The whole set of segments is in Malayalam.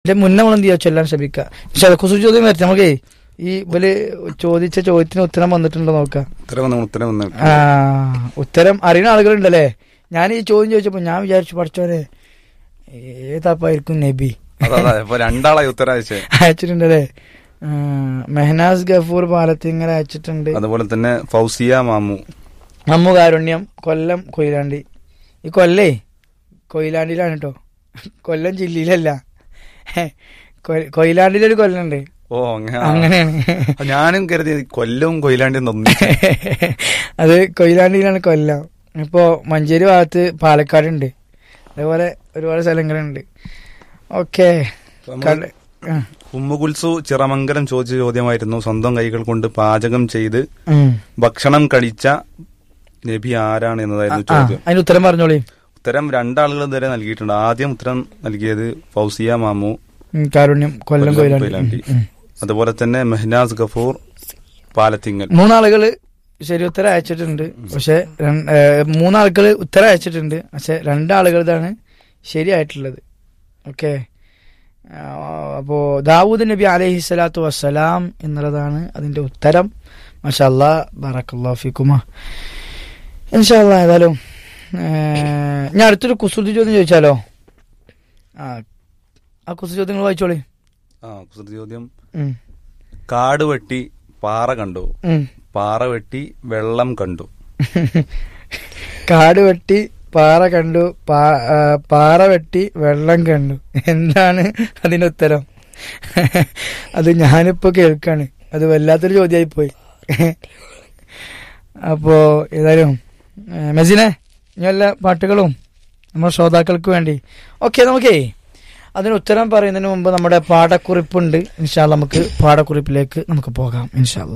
ഇതിന്റെ മുന്നേ നമ്മൾ എന്ത് ചെയ്യാ ചൊല്ലാൻ ശ്രമിക്കുക പക്ഷെ അതൊക്കെ കുസു ചോദ്യം വരട്ടെ നമുക്കേ ഈ ഇവല് ചോദിച്ച ചോദ്യത്തിന് ഉത്തരം വന്നിട്ടുണ്ടോ നോക്കാം ഉത്തരം വന്ന് ഉത്തരം വന്ന് ആ ഉത്തരം അറിയുന്ന ആളുകളുണ്ടല്ലേ ഞാൻ ഈ ചോദ്യം ചോദിച്ചപ്പോ ഞാൻ വിചാരിച്ചു പഠിച്ചോനെ ഏതാപ്പായിരിക്കും നബി അതാ അതാ ഇപ്പൊ രണ്ടാളായി ഉത്തരം അയച്ചേ അയച്ചിട്ടുണ്ടല്ലേ ആ, മെഹനാസ് ഗഫൂർ പാലത്തിങ്ങര അയച്ചിട്ടുണ്ട് അതുപോലെ തന്നെ ഫൗസിയ മാമു നമ്മു കാരുണ്യം കൊല്ലം കൊയിലാണ്ടി ഈ കൊല്ലേ കൊയിലാണ്ടിയിലാണ് കേട്ടോ കൊല്ലം ജില്ലയിലല്ല കൊ- കൊയിലാണ്ടിയിലൊരു കൊല്ലുണ്ട് ഓ അങ്ങനെ അങ്ങനെയാണ് ഞാനും കരുതി കൊല്ലവും കൊയിലാണ്ടിയും തന്നു അത് കൊയിലാണ്ടിയിലാണ് കൊല്ലം ഇപ്പോ മഞ്ചേരി ഭാഗത്ത് പാലക്കാടുണ്ട് അതേപോലെ ഒരുപാട് സ്ഥലങ്ങളുണ്ട് ഓക്കെ ഉമ്മുകുൽസു ചിറമംഗലം ചോദിച്ച ചോദ്യമായിരുന്നു സ്വന്തം കൈകൾ കൊണ്ട് പാചകം ചെയ്ത് ഭക്ഷണം കഴിച്ച നബി ആരാണ് എന്നതായിരുന്നു ചോദ്യം അതിന് ഉത്തരം പറഞ്ഞോളി ഉത്തരം രണ്ടാളുകൾ ഇതുവരെ നൽകിയിട്ടുണ്ട് ആദ്യം ഉത്തരം നൽകിയത് ഫൗസിയ മാമു ഉം, കാരുണ്യം കൊല്ലം കൊല്ലം കൊയിലാണ്ടി കൊയിലാണ്ടി. ഉം, ഉം. അതുപോലെ തന്നെ മെഹനാസ് ഗഫൂർ പാലത്തിങ്ങൽ മൂന്നാളുകള് ശരി ഉത്തരം അയച്ചിട്ടുണ്ട് പക്ഷെ രണ്ട്- ഏ, മൂന്നാളുകൾ ഉത്തരം അയച്ചിട്ടുണ്ട് പക്ഷെ രണ്ടാളുകളുടെ ശരിയായിട്ടുള്ളത് ഓക്കെ അപ്പോ ദാവൂദ് നബി അലൈഹി സ്വലാത്തു വസ്സലാം എന്നുള്ളതാണ് അതിന്റെ ഉത്തരം മഷാല്ലാ ബറക്കല്ലാ ഫിക്കുമ ഇൻഷാല്ലാ ഏതായാലും ഏ, ഞാൻ അടുത്തൊരു കുസൃതി ചോദ്യം ചോദിച്ചാലോ ആ ആ കുസൃതി ചോദ്യങ്ങൾ വായിച്ചോളി ആ കുസൃതി ചോദ്യം ഉം, കാട് വെട്ടി പാറ കണ്ടു ഉം. പാറ വെട്ടി വെള്ളം കണ്ടു കാട് വെട്ടി പാറ കണ്ടു പാ- ആ, പാറ വെട്ടി വെള്ളം കണ്ടു എന്താണ് അതിന്റെ ഉത്തരം അത് ഞാനിപ്പോ കേൾക്കാണ് അത് വല്ലാത്തൊരു ചോദ്യമായി പോയി അപ്പോ ഏതായാലും ഏ, മെസിനെ ഇനി വല്ല പാട്ടുകളും നമ്മുടെ ശ്രോതാക്കൾക്ക് വേണ്ടി ഓക്കെ നമുക്കേ അതിന് ഉത്തരം പറയുന്നതിന് മുമ്പ് നമ്മുടെ പാഠക്കുറിപ്പുണ്ട് ഇൻഷാല്ല നമുക്ക് പാഠക്കുറിപ്പിലേക്ക് നമുക്ക് പോകാം ഇൻഷാല്ല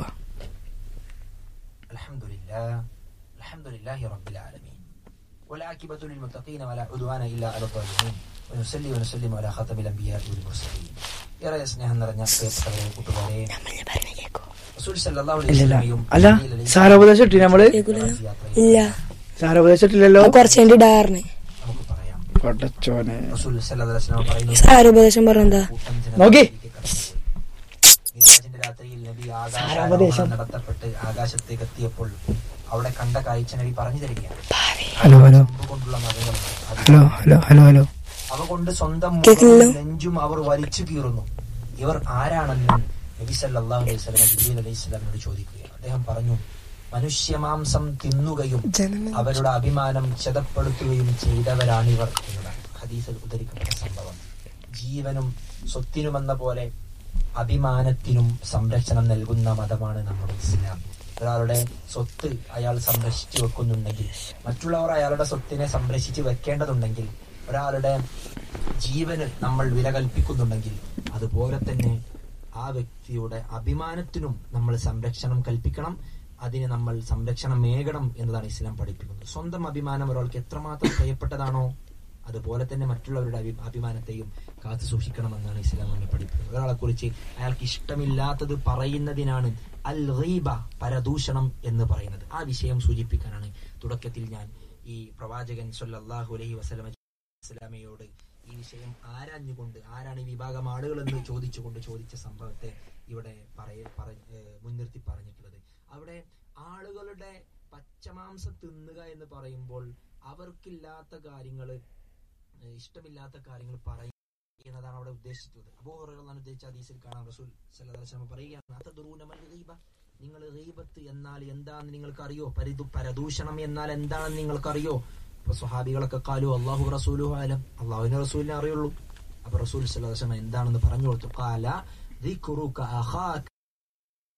الحمد لله الحمد لله رب العالمين والعاقبة للمتقين ولا عدوان إلا على الظالمين ونصلي ونسلم على خاتم الأنبياء والمرسلين ഏറെ സ്നേഹം നിറഞ്ഞ പ്രിയപ്പെട്ടവരെ കൂട്ടുകാരെ റസൂൽ സല്ലല്ലാഹു അലൈഹി ഇല്ലല്ല വസല്ലമയും അല്ല ജിബ്രീൽ അലൈഹി സാരോപദേശം ഇട്ടി നമ്മള് യാത്രയിൽ ഇല്ല സാരോപദേശം ഇട്ടില്ലല്ലോ അത് കുറച്ച് കഴിഞ്ഞിട്ട് ഇടാറിന് നമുക്ക് പറയാം പടച്ചോനെ റസൂൽ സല്ലല്ലാഹു അലൈഹി വസല്ലം പറയുന്നു സാരോപദേശം പറഞ്ഞെന്താ കൂട്ടം നോക്കി. ജനതയിലേക്ക് കടന്നുപോയി. മിഅ്റാജിന്റെ രാത്രിയിൽ നബി സാരോപദേശം. ആകാശാരോഹണം നടത്തപ്പെട്ട് ആകാശത്തേക്ക് എത്തിയപ്പോൾ അവിടെ കണ്ട കാഴ്ച നബി പറഞ്ഞു തരികയാണ് ഹലോ ഹലോ ചെമ്പ് കൊണ്ടുള്ള നഖങ്ങളും അത് ഹലോ ഹലോ ഹലോ ഹലോ അവ കൊണ്ട് സ്വന്തം കേൾക്കില്ലല്ലോ? മുഖവും നെഞ്ചും അവർ വലിച്ചു കീറുന്നു ഇവർ ആരാണെന്ന് നബി സല്ലല്ലാഹു അലൈഹി വസല്ലം ജിബ്രീൽ അലൈഹി സ്വലാമിനോട് ചോദിക്കുകയാണ് അദ്ദേഹം പറഞ്ഞു മനുഷ്യമാംസം തിന്നുകയും അവരുടെ അഭിമാനം ക്ഷതപ്പെടുത്തുകയും ചെയ്തവരാണിവർ എന്നതാണ് ഹദീസിൽ ഉദ്ധരിക്കപ്പെട്ട സംഭവം ജീവനും സ്വത്തിനുമെന്ന പോലെ അഭിമാനത്തിനും സംരക്ഷണം നൽകുന്ന മതമാണ് നമ്മുടെ ഇസ്ലാം ഒരാളുടെ സ്വത്ത് അയാൾ സംരക്ഷിച്ചു വെക്കുന്നുണ്ടെങ്കിൽ മറ്റുള്ളവർ അയാളുടെ സ്വത്തിനെ സംരക്ഷിച്ച് വെക്കേണ്ടതുണ്ടെങ്കിൽ ഒരാളുടെ ജീവന് നമ്മൾ വില കൽപ്പിക്കുന്നുണ്ടെങ്കിൽ അതുപോലെ തന്നെ ആ വ്യക്തിയുടെ അഭിമാനത്തിനും നമ്മൾ സംരക്ഷണം കൽപ്പിക്കണം അതിന് നമ്മൾ സംരക്ഷണം മേകണം എന്നതാണ് ഇസ്ലാം പഠിപ്പിക്കുന്നത് സ്വന്തം അഭിമാനം ഒരാൾക്ക് എത്രമാത്രം പ്രിയപ്പെട്ടതാണോ അതുപോലെ തന്നെ മറ്റുള്ളവരുടെ അഭി അഭിമാനത്തെയും കാത്തു സൂക്ഷിക്കണമെന്നാണ് ഇസ്ലാം നമ്മെ പഠിപ്പിക്കുന്നത് ഒരാളെ കുറിച്ച് അയാൾക്ക് ഇഷ്ടമില്ലാത്തത് പറയുന്നതിനാണ് അൽ റീബ പരദൂഷണം എന്ന് പറയുന്നത് ആ വിഷയം സൂചിപ്പിക്കാനാണ് തുടക്കത്തിൽ ഞാൻ ഈ പ്രവാചകൻ സല്ലല്ലാഹു അലൈഹി വസല്ലമ ഇസ്ലാമയോട് ഈ വിഷയം ആരാഞ്ഞുകൊണ്ട് ആരാണ് ഈ വിഭാഗം ആളുകൾ എന്ന് ചോദിച്ചുകൊണ്ട് ചോദിച്ച സംഭവത്തെ ഇവിടെ പറയ പറ- ഏഹ് മുൻനിർത്തി പറഞ്ഞിട്ടുള്ളത് അവിടെ ആളുകളുടെ പച്ചമാംസം തിന്നുക എന്ന് പറയുമ്പോൾ അവർക്കില്ലാത്ത കാര്യങ്ങൾ ഇഷ്ടമില്ലാത്ത കാര്യങ്ങൾ പറയും എന്നതാണ് അവിടെ ഉദ്ദേശിച്ചത് അബൂഹുറൈറ ഉദ്ദേശിച്ച ഹദീസിൽ കാണാം റസൂൽ സല്ലല്ലാഹു അലൈഹി വസല്ലം പറയുകയാണ് "അതദ്റൂന മൽ ഗീബ?" നിങ്ങൾ ഗീബത്ത് എന്നാൽ എന്താണെന്ന് നിങ്ങൾക്കറിയോ പരിതു പരദൂഷണം എന്നാൽ എന്താണെന്ന് നിങ്ങൾക്കറിയോ അപ്പൊ സ്വഹാബികളൊക്കെ കാലു അള്ളാഹു റസൂലു ആലം അള്ളാഹുവിനെ റസൂലിനെ അറിയുള്ളൂ അപ്പൊ റസൂൽ സല്ലല്ലാഹു അലൈഹി വസല്ലം എന്താണെന്ന് പറഞ്ഞു കൊടുത്തു കാല ذكرك أخاك